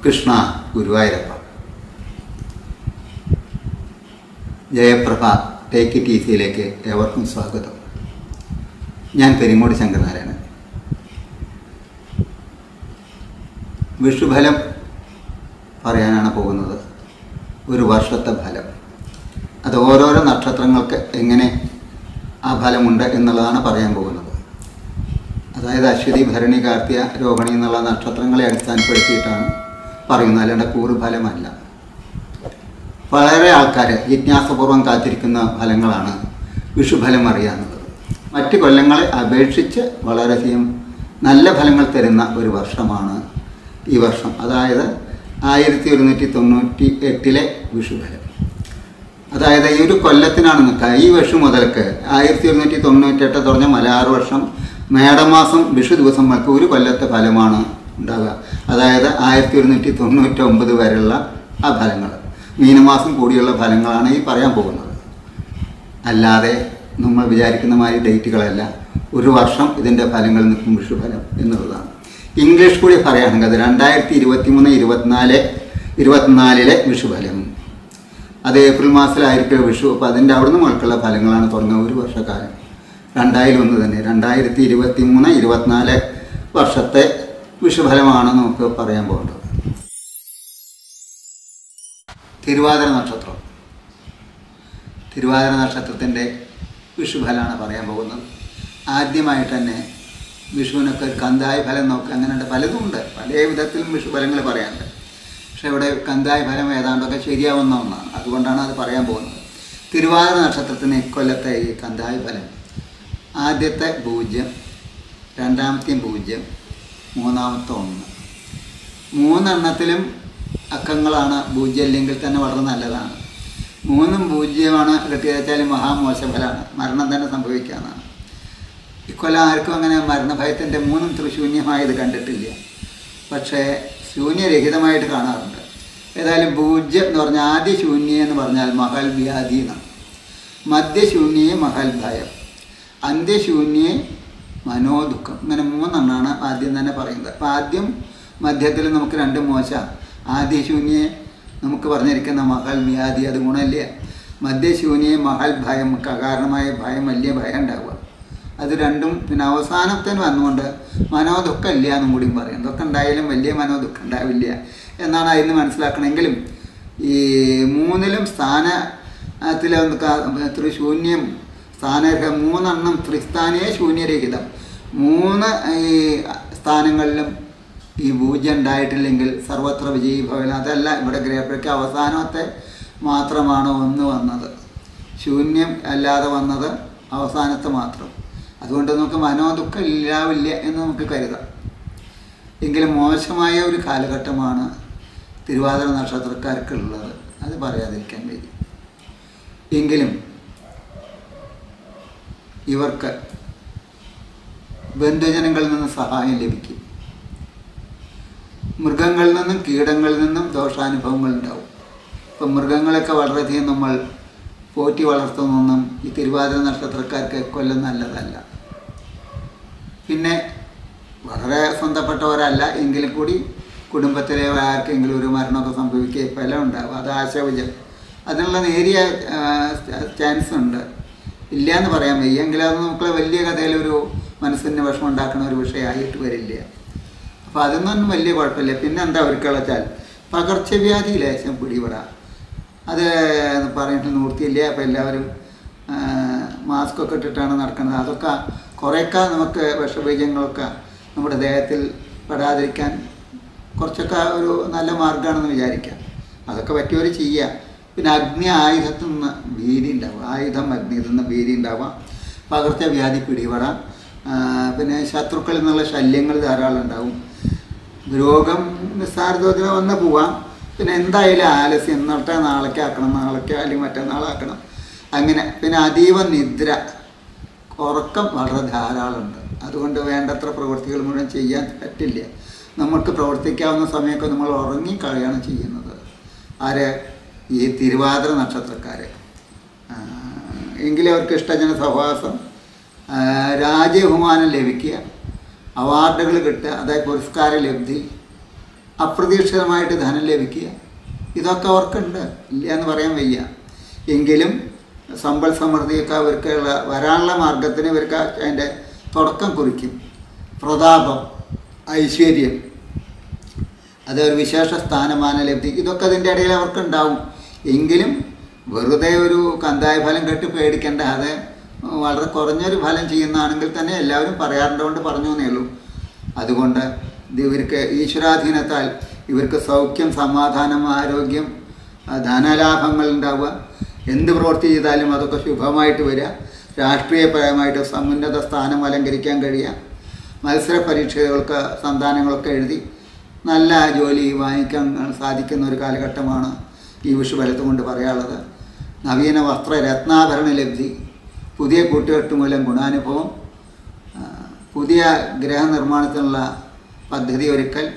Krishna Guruvayurappa Jayaprabha take T സിയിലേക്ക് ഏവർക്കും സ്വാഗതം ഞാൻ പെരിങ്ങോട് ശങ്കരനാരായണൻ വിഷുഫലം പറയാനാണ് പോകുന്നത് ഒരു വർഷത്തെ ഫലം അത് ഓരോരോ നക്ഷത്രങ്ങൾക്ക് എങ്ങനെ ആ ഫലമുണ്ട് എന്നുള്ളതാണ് പറയാൻ പോകുന്നത് അതായത് അശ്വതി ഭരണി കാർത്തിക രോഹിണി എന്നുള്ള നക്ഷത്രങ്ങളെ അടിസ്ഥാനപ്പെടുത്തിയിട്ടാണ് പറയുന്നത് അല്ലാണ്ട് കൂറുഫലമല്ല വളരെ ആൾക്കാർ ജിജ്ഞാസപൂർവ്വം കാത്തിരിക്കുന്ന ഫലങ്ങളാണ് വിഷുഫലം അറിയാവുന്നത് മറ്റ് കൊല്ലങ്ങളെ അപേക്ഷിച്ച് വളരെയധികം നല്ല ഫലങ്ങൾ തരുന്ന ഒരു വർഷമാണ് ഈ വർഷം അതായത് ആയിരത്തി ഒരുന്നൂറ്റി തൊണ്ണൂറ്റി എട്ടിലെ വിഷുഫലം അതായത് ഈ ഒരു കൊല്ലത്തിനാണ് നിൽക്കുക ഈ വർഷം മുതൽക്ക് ആയിരത്തി ഒരുന്നൂറ്റി തൊണ്ണൂറ്റെട്ട് തുടങ്ങിയ മലയാറ് വർഷം മേടമാസം വിഷു ദിവസം മുതൽക്ക് ഒരു കൊല്ലത്തെ ഫലമാണ് ഉണ്ടാവുക അതായത് ആയിരത്തി ഒരുന്നൂറ്റി തൊണ്ണൂറ്റൊമ്പത് വരെയുള്ള ആ ഫലങ്ങൾ മീനമാസം കൂടിയുള്ള ഫലങ്ങളാണ് ഈ പറയാൻ പോകുന്നത് അല്ലാതെ നമ്മൾ വിചാരിക്കുന്ന മാതിരി ഡേറ്റുകളല്ല ഒരു വർഷം ഇതിൻ്റെ ഫലങ്ങൾ നിൽക്കും വിഷുഫലം എന്നുള്ളതാണ് ഇംഗ്ലീഷ് കൂടി പറയുകയാണെങ്കിൽ അത് രണ്ടായിരത്തി ഇരുപത്തി മൂന്ന് ഇരുപത്തിനാല് ഇരുപത്തിനാലിലെ വിഷുഫലം അത് ഏപ്രിൽ മാസത്തിലായിരിക്കും വിഷു അപ്പോൾ അതിൻ്റെ അവിടുന്ന് മുഴക്കുള്ള ഫലങ്ങളാണ് തുടങ്ങുക ഒരു വർഷക്കാലം രണ്ടായിരം ഒന്ന് തന്നെ രണ്ടായിരത്തി ഇരുപത്തി മൂന്ന് ഇരുപത്തിനാല് വർഷത്തെ വിഷുഫലമാണ് നമുക്ക് പറയാൻ പോകേണ്ടത് തിരുവാതിര നക്ഷത്രം തിരുവാതിര നക്ഷത്രത്തിൻ്റെ വിഷുഫലമാണ് പറയാൻ പോകുന്നത് ആദ്യമായിട്ട് തന്നെ വിഷുവിനൊക്കെ ഒരു കന്തായ ഫലം നോക്കുക അങ്ങനെയുണ്ട് പലതും ഉണ്ട് പല വിധത്തിലും വിഷുഫലങ്ങൾ പറയാനുണ്ട് പക്ഷേ ഇവിടെ കന്തായ ഫലം ഏതാണ്ടൊക്കെ ശരിയാവുന്ന ഒന്നാണ് അതുകൊണ്ടാണ് അത് പറയാൻ പോകുന്നത് തിരുവാതിര നക്ഷത്രത്തിന് ഇക്കൊല്ലത്തെ ഈ കന്തായ ഫലം ആദ്യത്തെ പൂജ്യം രണ്ടാമത്തെ പൂജ്യം മൂന്നാമത്തെ ഒന്ന് മൂന്നെണ്ണത്തിലും അക്കങ്ങളാണ് പൂജ്യം ഇല്ലെങ്കിൽ തന്നെ വളരെ നല്ലതാണ് മൂന്നും പൂജ്യമാണ് കിട്ടിയത് വെച്ചാൽ മഹാമോശഫലമാണ് മരണം തന്നെ സംഭവിക്കാമെന്നാണ് ഇക്കൊല്ലം ആർക്കും അങ്ങനെ മരണഭയത്തിൻ്റെ മൂന്നും തൃശൂന്യമായത് കണ്ടിട്ടില്ല പക്ഷേ ശൂന്യരഹിതമായിട്ട് കാണാറുണ്ട് ഏതായാലും പൂജ്യം എന്ന് പറഞ്ഞാൽ ആദ്യ ശൂന്യ എന്ന് പറഞ്ഞാൽ മഹൽ വ്യാധി എന്നാണ് മധ്യശൂന്യെ മഹൽ ഭയം അന്ത്യശൂന്യെ മനോദുഃഖം ഇങ്ങനെ മൂന്നെണ്ണമാണ് ആദ്യം തന്നെ പറയുന്നത് അപ്പം ആദ്യം മധ്യത്തിൽ നമുക്ക് രണ്ട് മോശ ആദ്യശൂന്യെ നമുക്ക് പറഞ്ഞിരിക്കുന്ന മഹൽ വ്യാധി അത് ഗുണമില്ല മധ്യശൂന്യെ മഹൽ ഭയം കാരണമായ ഭയം വലിയ ഭയം ഉണ്ടാവുക അത് രണ്ടും പിന്നെ അവസാനത്തിന് വന്നുകൊണ്ട് മനോദുഃഖം ഇല്ല എന്നും കൂടിയും പറയും ദുഃഖം ഉണ്ടായാലും വലിയ മനോദുഃഖം ഉണ്ടാവില്ല എന്നാണ് അതിന് മനസ്സിലാക്കണമെങ്കിലും ഈ മൂന്നിലും സ്ഥാനത്തിൽ ത്രിശൂന്യം സ്ഥാനരഹ മൂന്നെണ്ണം ത്രിസ്ഥാനേ ശൂന്യരഹിതം മൂന്ന് ഈ സ്ഥാനങ്ങളിലും ഈ പൂജ്യം ഉണ്ടായിട്ടില്ലെങ്കിൽ സർവത്ര വിജയി ഭവൻ അതല്ല ഇവിടെ ഗ്രഹപ്പയ്ക്ക് അവസാനത്തെ മാത്രമാണ് ഒന്ന് വന്നത് ശൂന്യം അല്ലാതെ വന്നത് അവസാനത്തെ മാത്രം അതുകൊണ്ട് നമുക്ക് മനോദുഃഖം ഇല്ലാവില്ല എന്ന് നമുക്ക് കരുതാം എങ്കിലും മോശമായ ഒരു കാലഘട്ടമാണ് തിരുവാതിര നക്ഷത്രക്കാർക്കുള്ളത് അത് പറയാതിരിക്കാൻ കഴിയും എങ്കിലും ഇവർക്ക് ബന്ധുജനങ്ങളിൽ നിന്ന് സഹായം ലഭിക്കും മൃഗങ്ങളിൽ നിന്നും കീടങ്ങളിൽ നിന്നും ദോഷാനുഭവങ്ങൾ ഉണ്ടാവും ഇപ്പം മൃഗങ്ങളൊക്കെ വളരെയധികം നമ്മൾ പോറ്റി വളർത്തുന്നൊന്നും ഈ തിരുവാതിര നക്ഷത്രക്കാർക്ക് കൊല്ലം നല്ലതല്ല പിന്നെ വളരെ സ്വന്തപ്പെട്ടവരല്ല എങ്കിലും കൂടി കുടുംബത്തിലെ ആർക്കെങ്കിലും ഒരു മരണമൊക്കെ സംഭവിക്കുക ഫലം ഉണ്ടാവും അത് ആശാവജം അതിനുള്ള നേരിയ ചാൻസ് ഉണ്ട് ഇല്ല എന്ന് പറയാൻ വയ്യ എങ്കിലും അത് നമുക്ക് വലിയ കഥയിലൊരു മനസ്സിന് വിഷമം ഉണ്ടാക്കുന്ന ഒരു വിഷയമായിട്ട് വരില്ല അപ്പോൾ അതൊന്നും വലിയ കുഴപ്പമില്ല പിന്നെ എന്താ അവർക്ക് വെച്ചാൽ പകർച്ചവ്യാധി ലേശം പിടിപെടാം അത് പറഞ്ഞിട്ട് നിവൃത്തിയില്ല അപ്പോൾ എല്ലാവരും മാസ്ക് ഒക്കെ ഇട്ടിട്ടാണ് നടക്കുന്നത് അതൊക്കെ കുറേയൊക്കെ നമുക്ക് വിഷബീജങ്ങളൊക്കെ നമ്മുടെ ദേഹത്തിൽ പെടാതിരിക്കാൻ കുറച്ചൊക്കെ ഒരു നല്ല മാർഗ്ഗമാണെന്ന് വിചാരിക്കാം അതൊക്കെ പറ്റിയവർ ചെയ്യുക പിന്നെ അഗ്നി ആയുധത്തിൽ നിന്ന് ഭീതി ഉണ്ടാവുക ആയുധം അഗ്നിയിൽ നിന്ന് ഭീതി ഉണ്ടാവാം പകർച്ചവ്യാധി പിടിപെടാം പിന്നെ ശത്രുക്കളിൽ നിന്നുള്ള ശല്യങ്ങൾ ധാരാളം ഉണ്ടാവും രോഗം നിസ്സാരതോതിൽ വന്ന് പോവാം പിന്നെ എന്തായാലും ആലസ്യം ഇന്നത്തെ നാളേക്ക് ആക്കണം നാളേക്ക് അല്ലെങ്കിൽ മറ്റന്നാളാക്കണം അങ്ങനെ പിന്നെ അതീവ നിദ്ര ഉറക്കം വളരെ ധാരാളമുണ്ട് അതുകൊണ്ട് വേണ്ടത്ര പ്രവൃത്തികൾ മുഴുവൻ ചെയ്യാൻ പറ്റില്ല നമുക്ക് പ്രവർത്തിക്കാവുന്ന സമയമൊക്കെ നമ്മൾ ഉറങ്ങിക്കളയാണ് ചെയ്യുന്നത് ആര് ഈ തിരുവാതിര നക്ഷത്രക്കാർ എങ്കിലും അവർക്ക് ഇഷ്ടജന സഹവാസം രാജ്യബഹുമാനം ലഭിക്കുക അവാർഡുകൾ കിട്ടുക അതായത് പുരസ്കാര ലബ്ധി അപ്രതീക്ഷിതമായിട്ട് ധനം ലഭിക്കുക ഇതൊക്കെ അവർക്കുണ്ട് ഇല്ല എന്ന് പറയാൻ വയ്യ എങ്കിലും സമ്പൽ സമൃദ്ധിയൊക്കെ അവർക്കുള്ള വരാനുള്ള മാർഗത്തിന് ഇവർക്ക് അതിൻ്റെ തുടക്കം കുറിക്കും പ്രതാപം ഐശ്വര്യം അത് ഒരു വിശേഷ സ്ഥാനമാന ലബ്ധി ഇതൊക്കെ അതിൻ്റെ ഇടയിൽ അവർക്കുണ്ടാവും എങ്കിലും വെറുതെ ഒരു കന്തായ ഫലം കെട്ടി പേടിക്കേണ്ട അത് വളരെ കുറഞ്ഞൊരു ഫലം ചെയ്യുന്നതാണെങ്കിൽ തന്നെ എല്ലാവരും പറയാറുണ്ട് കൊണ്ട് പറഞ്ഞു എന്നേ ഉള്ളൂ അതുകൊണ്ട് ഇത് ഇവർക്ക് ഈശ്വരാധീനത്താൽ ഇവർക്ക് സൗഖ്യം സമാധാനം ആരോഗ്യം ആ, ധനലാഭങ്ങൾ ഉണ്ടാവുക എന്ത് പ്രവൃത്തി ചെയ്താലും അതൊക്കെ ശുഭമായിട്ട് വരിക രാഷ്ട്രീയപരമായിട്ട് സമുന്നത സ്ഥാനം അലങ്കരിക്കാൻ കഴിയുക മത്സര പരീക്ഷകൾക്ക് സന്താനങ്ങളൊക്കെ എഴുതി നല്ല ജോലി വാങ്ങിക്കാൻ സാധിക്കുന്ന ഒരു കാലഘട്ടമാണ് ഈ വിഷുബലത്ത് കൊണ്ട് പറയാനുള്ളത് നവീന വസ്ത്ര രത്നാഭരണ ലബ്ധി പുതിയ കൂട്ടുകെട്ട് മൂലം ഗുണാനുഭവം ആ, പുതിയ ഗ്രഹനിർമ്മാണത്തിനുള്ള പദ്ധതി ഒരുക്കൽ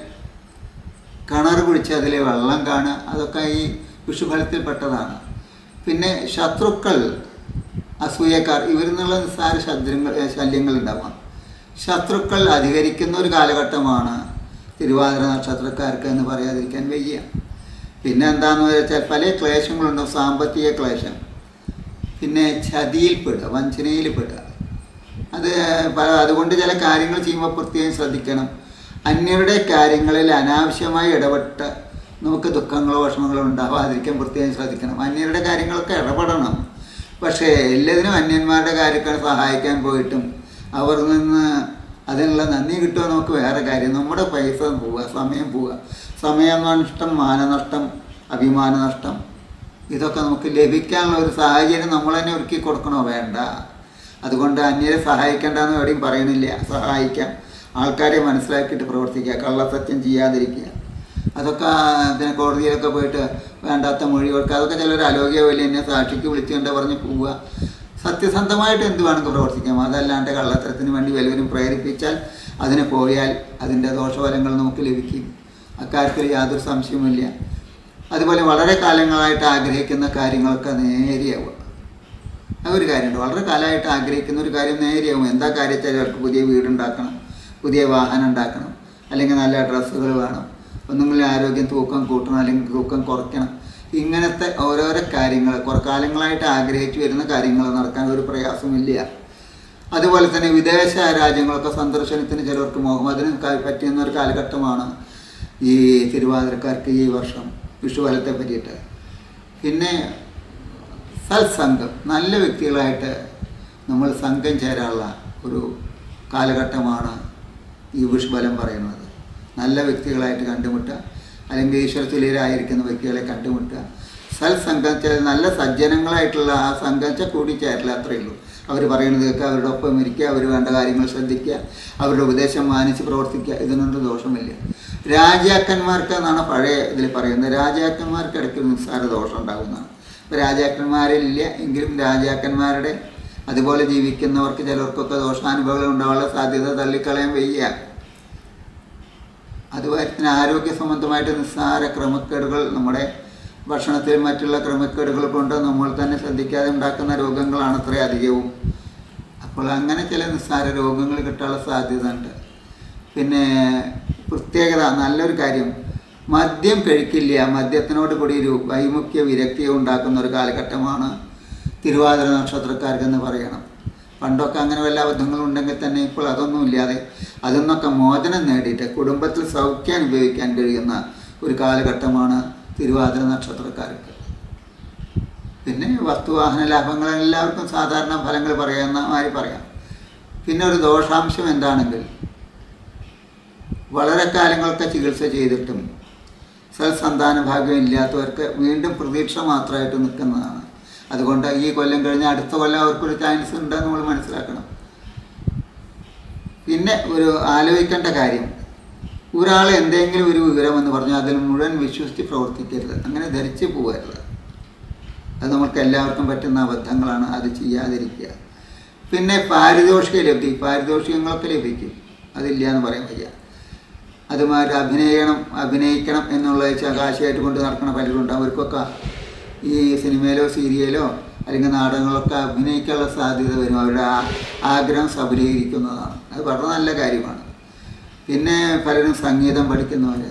കിണർ കുഴിച്ച് അതിൽ വെള്ളം കാണുക അതൊക്കെ ഈ വിഷുഫലത്തിൽപ്പെട്ടതാണ് പിന്നെ ശത്രുക്കൾ അസൂയക്കാർ ഇവരിൽ നിന്നുള്ള നിസ്സാര ശത്രുങ്ങൾ ശല്യങ്ങൾ ഉണ്ടാവാം ശത്രുക്കൾ അധികരിക്കുന്ന ഒരു കാലഘട്ടമാണ് തിരുവാതിര നക്ഷത്രക്കാർക്ക് എന്ന് പറയാതിരിക്കാൻ വയ്യ പിന്നെ എന്താണെന്ന് വെച്ചാൽ പല ക്ലേശങ്ങളുണ്ട് സാമ്പത്തിക ക്ലേശം പിന്നെ ചതിയിൽപ്പെടുക വഞ്ചനയിൽപ്പെടുക അത് പ- അതുകൊണ്ട് ചില കാര്യങ്ങൾ ചെയ്യുമ്പോൾ പ്രത്യേകം ശ്രദ്ധിക്കണം അന്യരുടെ കാര്യങ്ങളിൽ അനാവശ്യമായി ഇടപെട്ട് നമുക്ക് ദുഃഖങ്ങളോ വിഷമങ്ങളോ ഉണ്ടാവാതിരിക്കാൻ പ്രത്യേകം ശ്രദ്ധിക്കണം അന്യരുടെ കാര്യങ്ങളൊക്കെ ഇടപെടണം പക്ഷേ എല്ലാത്തിനും അന്യന്മാരുടെ കാര്യങ്ങൾ സഹായിക്കാൻ പോയിട്ടും അവർ നിന്ന് അതിനുള്ള നന്ദി കിട്ടുമോ നമുക്ക് വേറെ കാര്യം നമ്മുടെ പൈസ പോവുക സമയം പോവുക സമയനഷ്ടം മാനനഷ്ടം അഭിമാനനഷ്ടം ഇതൊക്കെ നമുക്ക് ലഭിക്കാനുള്ള ഒരു സാഹചര്യം നമ്മൾ തന്നെ ഒരുക്കി കൊടുക്കണോ വേണ്ട അതുകൊണ്ട് അന്യരെ സഹായിക്കേണ്ടെന്ന് എവിടെയും പറയണില്ല സഹായിക്കാം ആൾക്കാരെ മനസ്സിലാക്കിയിട്ട് പ്രവർത്തിക്കുക കള്ളസത്യം ചെയ്യാതിരിക്കുക അതൊക്കെ പിന്നെ കോടതിയിലൊക്കെ പോയിട്ട് വേണ്ടാത്ത മൊഴി കൊടുക്കുക അതൊക്കെ ചിലർ അലോഗ്യ പോലെ എന്നെ സാക്ഷിക്ക് വിളിച്ചുകൊണ്ട് പറഞ്ഞ് പോവുക സത്യസന്ധമായിട്ട് എന്ത് വേണമെങ്കിൽ പ്രവർത്തിക്കാം അതല്ലാണ്ട് കള്ളത്തരത്തിന് വേണ്ടി വല്ലവരും പ്രേരിപ്പിച്ചാൽ അതിന് പോയാൽ അതിൻ്റെ ദോഷഫലങ്ങൾ നമുക്ക് ലഭിക്കും അക്കാര്യത്തിൽ യാതൊരു സംശയവുമില്ല അതുപോലെ വളരെ കാലങ്ങളായിട്ട് ആഗ്രഹിക്കുന്ന കാര്യങ്ങളൊക്കെ നേരെയാവുക ആ ഒരു കാര്യമുണ്ട് വളരെ കാലമായിട്ട് ആഗ്രഹിക്കുന്ന ഒരു കാര്യം നേരെയാവും എന്താ കാര്യം ചിലർക്ക് പുതിയ വീടുണ്ടാക്കണം പുതിയ വാഹനം ഉണ്ടാക്കണം അല്ലെങ്കിൽ നല്ല ഡ്രസ്സുകൾ വേണം ഒന്നുമില്ല ആരോഗ്യം തൂക്കം കൂട്ടണം അല്ലെങ്കിൽ തൂക്കം കുറയ്ക്കണം ഇങ്ങനത്തെ ഓരോരോ കാര്യങ്ങൾ കുറേ കാലങ്ങളായിട്ട് ആഗ്രഹിച്ചു വരുന്ന കാര്യങ്ങൾ നടക്കാൻ ഒരു പ്രയാസമില്ല അതുപോലെ തന്നെ വിദേശ രാജ്യങ്ങളൊക്കെ സന്ദർശനത്തിന് ചിലർക്ക് മോഹം അതിന് ക- പറ്റുന്ന ഒരു കാലഘട്ടമാണ് ഈ തിരുവാതിരക്കാർക്ക് ഈ വർഷം വിഷുവലത്തെ പറ്റിയിട്ട് പിന്നെ സത്സംഗം നല്ല വ്യക്തികളായിട്ട് നമ്മൾ സംഘം ചേരാനുള്ള ഒരു കാലഘട്ടമാണ് ഈ വിഷുബലം പറയുന്നത് നല്ല വ്യക്തികളായിട്ട് കണ്ടുമുട്ടുക അല്ലെങ്കിൽ ഈശ്വരത്തുലരായിരിക്കുന്ന വ്യക്തികളെ കണ്ടുമുട്ടുക സത്സംഘം നല്ല സജ്ജനങ്ങളായിട്ടുള്ള ആ സംഘം കൂടിച്ചേരില്ല അത്രയേ ഉള്ളൂ അവർ പറയുന്നത് കേൾക്കുക അവരുടെ ഒപ്പം ഇരിക്കുക അവർ വേണ്ട കാര്യങ്ങൾ ശ്രദ്ധിക്കുക അവരുടെ ഉപദേശം മാനിച്ച് പ്രവർത്തിക്കുക ഇതിനൊന്നും ദോഷമില്ല രാജാക്കന്മാർക്ക് എന്നാണ് പഴയ ഇതിൽ പറയുന്നത് രാജാക്കന്മാർക്ക് ഇടയ്ക്ക് ഒരു നിസ്സാര ദോഷം ഉണ്ടാകുന്നതാണ് ഇപ്പോൾ രാജാക്കന്മാരില്ല എങ്കിലും രാജാക്കന്മാരുടെ അതുപോലെ ജീവിക്കുന്നവർക്ക് ചിലർക്കൊക്കെ ദോഷാനുഭവങ്ങൾ ഉണ്ടാവാനുള്ള സാധ്യത തള്ളിക്കളയാൻ വയ്യ അതുപോലെ തന്നെ ആരോഗ്യ സംബന്ധമായിട്ട് നിസ്സാര ക്രമക്കേടുകൾ നമ്മുടെ ഭക്ഷണത്തിലും മറ്റുള്ള ക്രമക്കേടുകൾ കൊണ്ട് നമ്മൾ തന്നെ ശ്രദ്ധിക്കാതെ ഉണ്ടാക്കുന്ന രോഗങ്ങളാണ് അത്ര അധികവും അപ്പോൾ അങ്ങനെ ചില നിസ്സാര രോഗങ്ങൾ കിട്ടാനുള്ള സാധ്യത ഉണ്ട് പിന്നെ പ്രത്യേകത നല്ലൊരു കാര്യം മദ്യം കഴിക്കില്ല മദ്യത്തിനോട് കൂടി ഒരു വൈമുഖ്യ വിരക്തിയെ ഉണ്ടാക്കുന്ന ഒരു കാലഘട്ടമാണ് തിരുവാതിര നക്ഷത്രക്കാർക്കെന്ന് പറയണം പണ്ടൊക്കെ അങ്ങനെ വല്ല അബദ്ധങ്ങളും ഉണ്ടെങ്കിൽ തന്നെ ഇപ്പോൾ അതൊന്നും ഇല്ലാതെ അതിൽ നിന്നൊക്കെ മോചനം നേടിയിട്ട് കുടുംബത്തിൽ സൗഖ്യം അനുഭവിക്കാൻ കഴിയുന്ന ഒരു കാലഘട്ടമാണ് തിരുവാതിര നക്ഷത്രക്കാർക്ക് പിന്നെ വസ്തുവാഹന ലാഭങ്ങൾ എല്ലാവർക്കും സാധാരണ ഫലങ്ങൾ പറയാവുന്ന മാതിരി പറയാം പിന്നെ ഒരു ദോഷാംശം എന്താണെങ്കിൽ വളരെ കാലങ്ങളൊക്കെ ചികിത്സ ചെയ്തിട്ടും സൽസന്താന ഭാഗ്യം ഇല്ലാത്തവർക്ക് വീണ്ടും പ്രതീക്ഷ മാത്രമായിട്ട് നിൽക്കുന്നതാണ് അതുകൊണ്ട് ഈ കൊല്ലം കഴിഞ്ഞ് അടുത്ത കൊല്ലം അവർക്കൊരു ചാൻസ് ഉണ്ടെന്ന് നമ്മൾ മനസ്സിലാക്കണം പിന്നെ ഒരു ആലോചിക്കേണ്ട കാര്യം ഒരാൾ എന്തെങ്കിലും ഒരു വിവരം എന്ന് പറഞ്ഞാൽ അതിൽ മുഴുവൻ വിശ്വസിച്ച് പ്രവർത്തിക്കരുത് അങ്ങനെ ധരിച്ച് പോകരുത് അത് നമുക്ക് എല്ലാവർക്കും പറ്റുന്ന അബദ്ധങ്ങളാണ് അത് ചെയ്യാതിരിക്കുക പിന്നെ പാരിതോഷിക ലബ്ധി പാരിതോഷികങ്ങളൊക്കെ ലഭിക്കും അതില്ല എന്ന് പറയാൻ വയ്യ അതുമാതിരി അഭിനയിക്കണം അഭിനയിക്കണം എന്നുള്ള ചകാശയായിട്ട് കൊണ്ട് നടക്കുന്ന പലരുണ്ട് അവർക്കൊക്കെ ഈ സിനിമയിലോ സീരിയലോ അല്ലെങ്കിൽ നാടകങ്ങളൊക്കെ അഭിനയിക്കാനുള്ള സാധ്യത വരും അവരുടെ ആ ആഗ്രഹം സബലീകരിക്കുന്നതാണ് അത് വളരെ നല്ല കാര്യമാണ് പിന്നെ പലരും സംഗീതം പഠിക്കുന്നവർ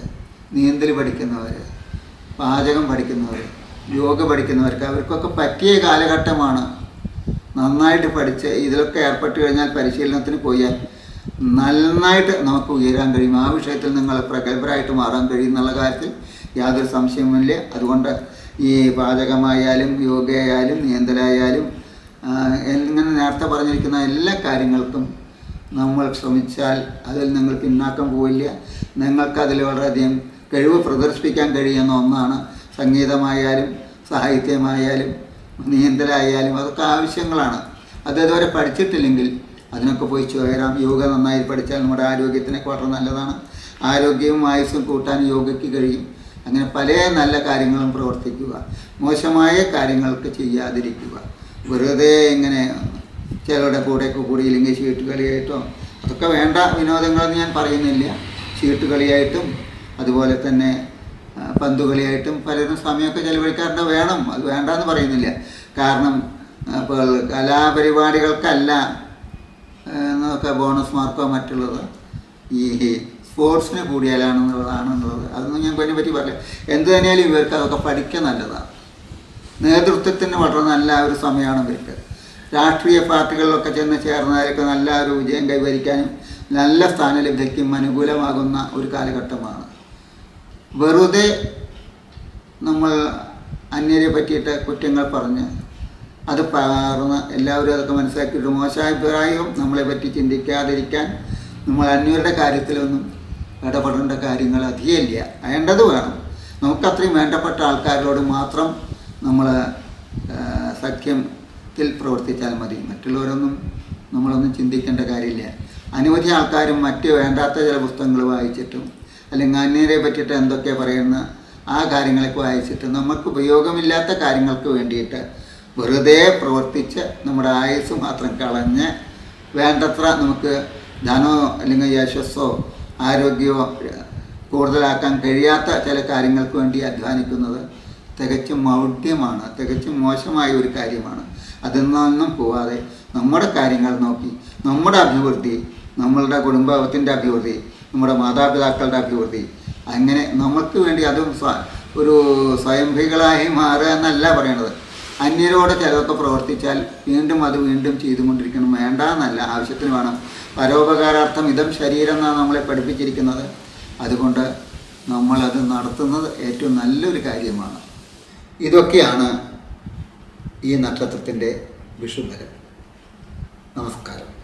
നീന്തൽ പഠിക്കുന്നവർ പാചകം പഠിക്കുന്നവർ യോഗ പഠിക്കുന്നവർക്ക് അവർക്കൊക്കെ പറ്റിയ കാലഘട്ടമാണ് നന്നായിട്ട് പഠിച്ച് ഇതിലൊക്കെ ഏർപ്പെട്ട് കഴിഞ്ഞാൽ പരിശീലനത്തിന് പോയാൽ നന്നായിട്ട് നമുക്ക് ഉയരാൻ കഴിയും ആ വിഷയത്തിൽ നിങ്ങൾ പ്രഗത്ഭരായിട്ട് മാറാൻ കഴിയും എന്നുള്ള കാര്യത്തിൽ യാതൊരു സംശയവുമില്ല അതുകൊണ്ട് ഈ പാചകമായാലും യോഗയായാലും നീന്തലായാലും ആ, ഇങ്ങനെ നേരത്തെ പറഞ്ഞിരിക്കുന്ന എല്ലാ കാര്യങ്ങൾക്കും നമ്മൾ ശ്രമിച്ചാൽ അതിൽ നിങ്ങൾ പിന്നാക്കം പോവില്ല നിങ്ങൾക്ക് അതിൽ വളരെയധികം കഴിവ് പ്രദർശിപ്പിക്കാൻ കഴിയുന്ന ഒന്നാണ് സംഗീതമായാലും സാഹിത്യമായാലും നീന്തലായാലും അതൊക്കെ ആവശ്യങ്ങളാണ് അത് ഇതുവരെ പഠിച്ചിട്ടില്ലെങ്കിൽ അതിനൊക്കെ പോയി ചേരാം യോഗ നന്നായി പഠിച്ചാൽ നമ്മുടെ ആരോഗ്യത്തിനൊക്കെ വളരെ നല്ലതാണ് ആരോഗ്യവും ആയുസ്സും കൂട്ടാൻ യോഗയ്ക്ക് കഴിയും അങ്ങനെ പല നല്ല കാര്യങ്ങളും പ്രവർത്തിക്കുക മോശമായ കാര്യങ്ങൾക്ക് ചെയ്യാതിരിക്കുക വെറുതെ ഇങ്ങനെ ചിലരുടെ കൂടെയൊക്കെ കൂടിയില്ലെങ്കിൽ ചീട്ട് കളിയായിട്ടോ അതൊക്കെ വേണ്ട വിനോദങ്ങളെന്ന് ഞാൻ പറയുന്നില്ല ചീട്ട് കളിയായിട്ടും അതുപോലെ തന്നെ ആ, പന്ത് കളിയായിട്ടും പലരും സമയമൊക്കെ ചെലവഴിക്കാറുണ്ട് വേണം അത് വേണ്ടെന്ന് പറയുന്നില്ല കാരണം ആ, ഇപ്പോൾ കലാപരിപാടികൾക്കല്ല ആ, എന്നൊക്കെ ബോണസ് മാർക്കോ മറ്റുള്ളത് ഈ സ്പോർട്സിന് കൂടിയാലാണെന്നുള്ളതാണെന്നുള്ളത് അതൊന്നും ഞാൻ അതിനെ പറ്റി പറയാം എന്ത് തന്നെയാലും ഇവർക്ക് അതൊക്കെ പഠിക്കാൻ നല്ലതാണ് നേതൃത്വത്തിന് വളരെ നല്ല ഒരു സമയമാണ് ഇവർക്ക് രാഷ്ട്രീയ പാർട്ടികളിലൊക്കെ ചെന്ന് ചേർന്നവർക്ക് നല്ല ഒരു വിജയം കൈവരിക്കാനും നല്ല സ്ഥാനലബ്ധിക്കും അനുകൂലമാകുന്ന ഒരു കാലഘട്ടമാണ് വെറുതെ നമ്മൾ അന്യരെ പറ്റിയിട്ട് കുറ്റങ്ങൾ പറഞ്ഞ് അത് പകർന്ന് എല്ലാവരും അതൊക്കെ മനസ്സിലാക്കിയിട്ട് മോശമായ അഭിപ്രായവും നമ്മളെ പറ്റി ചിന്തിക്കാതിരിക്കാൻ നമ്മൾ അന്യരുടെ കാര്യത്തിലൊന്നും ഇടപെടേണ്ട കാര്യങ്ങൾ അധികമില്ല വേണ്ടത് വേണം നമുക്കത്രയും വേണ്ടപ്പെട്ട ആൾക്കാരോട് മാത്രം നമ്മൾ സഖ്യത്തിൽ പ്രവർത്തിച്ചാൽ മതി മറ്റുള്ളവരൊന്നും നമ്മളൊന്നും ചിന്തിക്കേണ്ട കാര്യമില്ല അനവധി ആൾക്കാരും മറ്റ് വേണ്ടാത്ത ചില പുസ്തകങ്ങൾ വായിച്ചിട്ടും അല്ലെങ്കിൽ അന്യരെ പറ്റിയിട്ട് എന്തൊക്കെ പറയുന്ന ആ കാര്യങ്ങളൊക്കെ വായിച്ചിട്ട് നമുക്ക് ഉപയോഗമില്ലാത്ത കാര്യങ്ങൾക്ക് വേണ്ടിയിട്ട് വെറുതെ പ്രവർത്തിച്ച് നമ്മുടെ ആയുസ് മാത്രം കളഞ്ഞ് വേണ്ടത്ര നമുക്ക് ധനമോ അല്ലെങ്കിൽ യശസ്സോ ആരോഗ്യമോ കൂടുതലാക്കാൻ കഴിയാത്ത ചില കാര്യങ്ങൾക്ക് വേണ്ടി അധ്വാനിക്കുന്നത് തികച്ചും മൗഢ്യമാണ് തികച്ചും മോശമായ ഒരു കാര്യമാണ് അതിൽ നിന്നൊന്നും പോവാതെ നമ്മുടെ കാര്യങ്ങൾ നോക്കി നമ്മുടെ അഭിവൃദ്ധി നമ്മളുടെ കുടുംബത്തിൻ്റെ അഭിവൃദ്ധി നമ്മുടെ മാതാപിതാക്കളുടെ അഭിവൃദ്ധി അങ്ങനെ നമുക്ക് വേണ്ടി അതും സ്വ- ഒരു സ്വയംഭികളായി മാറുക എന്നല്ല പറയണത് അന്യരോട് ചിലതൊക്കെ പ്രവർത്തിച്ചാൽ വീണ്ടും അത് വീണ്ടും ചെയ്തുകൊണ്ടിരിക്കണം വേണ്ട എന്നല്ല ആവശ്യത്തിന് വേണം പരോപകാരാർത്ഥം ഇതം ശരീരം എന്നാണ് നമ്മളെ പഠിപ്പിച്ചിരിക്കുന്നത് അതുകൊണ്ട് നമ്മളത് നടത്തുന്നത് ഏറ്റവും നല്ലൊരു കാര്യമാണ് ഇതൊക്കെയാണ് ഈ നക്ഷത്രത്തിൻ്റെ വിഷുബലം നമസ്കാരം